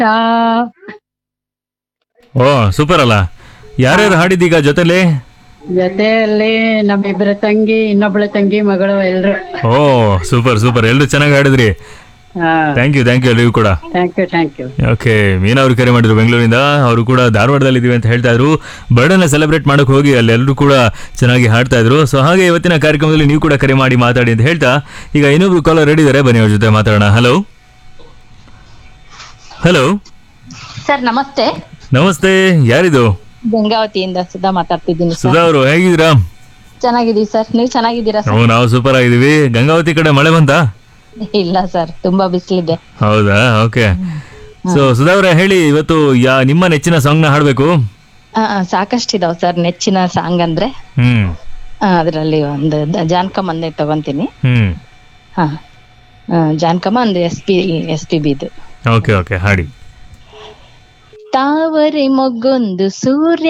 ಓ super ಅಲ್ಲ ಯಾರ್ಯಾರು ಹಾಡಿದ್ದೀಗ ಜೊತೆಲಿ ಜೊತೆಯಲ್ಲಿ ನಮ್ಮಿಬ್ಬರ ತಂಗಿ ಇನ್ನೊಬ್ಳ ತಂಗಿ ಮಗಳು ಎಲ್ರು ಓ ಸೂಪರ್ ಸೂಪರ್ ಎಲ್ಲರೂ ಚೆನ್ನಾಗಿ ಹಾಡಿದ್ರಿ ಹಾ ಥ್ಯಾಂಕ್ ಯು ಥ್ಯಾಂಕ್ ಯು ಎಲ್ಲರಿಗೂ ಕೂಡ thank you thank you okay Meena ಅವರು ಕರೆ ಮಾಡಿದ್ರು ಬೆಂಗಳೂರಿಂದ ಅವರು ಕೂಡ ಧಾರವಾಡದಲ್ಲಿ ಇದೀವಿ ಅಂತ ಹೇಳ್ತಾ ಇದ್ರು ಬರ್ಡನ್ನ ಸೆಲೆಬ್ರೇಟ್ ಮಾಡಕ್ ಹೋಗಿ ಅಲ್ಲಿ ಎಲ್ಲರೂ ಕೂಡ ಚೆನ್ನಾಗಿ ಹಾಡ್ತಾ ಇದ್ರು ಸೊ ಹಾಗೆ ಇವತ್ತಿನ ಕಾರ್ಯಕ್ರಮದಲ್ಲಿ ನೀವು ಕೂಡ ಕರೆ ಮಾಡಿ ಮಾತಾಡಿ ಅಂತ ಹೇಳ್ತಾ ಈಗ ಇನ್ನೊಬ್ರು ಕಾಲರ್ ರೆಡಿ ಇದ್ದಾರೆ ಬನ್ನಿ ಅವ್ರ ಜೊತೆ ಮಾತಾಡೋಣ ಹಲೋ ಹಲೋ ಸರ್ ನಮಸ್ತೆ ನಮಸ್ತೆ ಯಾರಿದು ಗಂಗಾವತಿಯಿಂದ ಸುಧಾ ಮಾತಾಡ್ತಿದ್ದೀನಿ ಸರ್ ಸುಧಾ ಅವರು ಹೇಗಿದ್ದೀರಾ ಚೆನ್ನಾಗಿದ್ದೀವಿ ಸರ್ ನೀವು ಚೆನ್ನಾಗಿದ್ದೀರಾ ಸರ್ ಓ ನಾವು ಸೂಪರ್ ಆಗಿದ್ದೀವಿ ಗಂಗಾವತಿ ಕಡೆ ಮಳೆ ಬಂತಾ ಇಲ್ಲ ಸರ್ ತುಂಬಾ ಬಿಸಿಲಿದೆ ಹೌದಾ ಓಕೆ ಸೊ ಸುಧಾ ಅವರೇ ಹೇಳಿ ಇವತ್ತು ಯಾ ನಿಮ್ಮ ನೆಚ್ಚಿನ ಸಾಂಗ್ ನ ಹಾಡ್ಬೇಕು ಸಾಕಷ್ಟು ಇದಾವ್ ಸರ್ ನೆಚ್ಚಿನ ಸಾಂಗ್ ಅಂದ್ರೆ ಹ್ಮ್ ಅದರಲ್ಲಿ ಒಂದು ದ- ಜಾನಕಮ್ಮ ಒಂದೇ ತಗೊಂತೀನಿ ಹ್ಮ್ ಹಾ ಆ, ಜಾನಕಮ್ಮ ಒಂದು ಎಸ್ ಪಿ ಎಸ್ ಪಿ ಬಿದು ಓಕೆ ಓಕೆ ಹಾಡಿ ತಾವರೆ ಮೊಗ್ಗೊಂದು ಸೂರ್ಯ